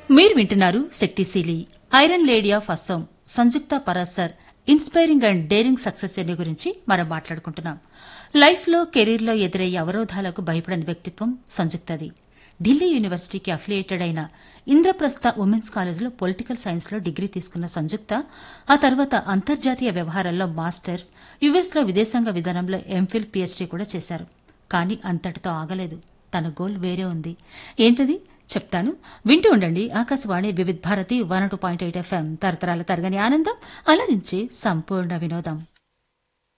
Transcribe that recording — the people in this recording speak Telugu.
మీరు వింటున్నారు శక్తిశీలి iron lady of Assam Sanjukta Parashar inspiring and daring success journey గురించి మనం మాట్లాడుకుంటున్నాం లైఫ్లో కెరీర్లో ఎదురయ్యే అవరోధాలకు భయపడని వ్యక్తిత్వం సంయుక్తది ఢిల్లీ యూనివర్సిటీకి అఫిలియేటెడ్ అయిన ఇంద్రప్రస్థ ఉమెన్స్ కాలేజ్లో పొలిటికల్ సైన్స్లో డిగ్రీ తీసుకున్న సంయుక్త ఆ తర్వాత అంతర్జాతీయ వ్యవహారాల్లో మాస్టర్స్ యుఎస్లో విదేశాంగ విధానంలో ఎంఫిల్ పీహెచ్డీ కూడా చేశారు కానీ అంతటితో ఆగలేదు తన గోల్ వేరే ఉంది ఏంటది చెప్తాను వింటూ ఉండండి Akashvani Vividh Bharati one two point eight FM తరతరాల తరగని ఆనందం అలరించి సంపూర్ణ వినోదం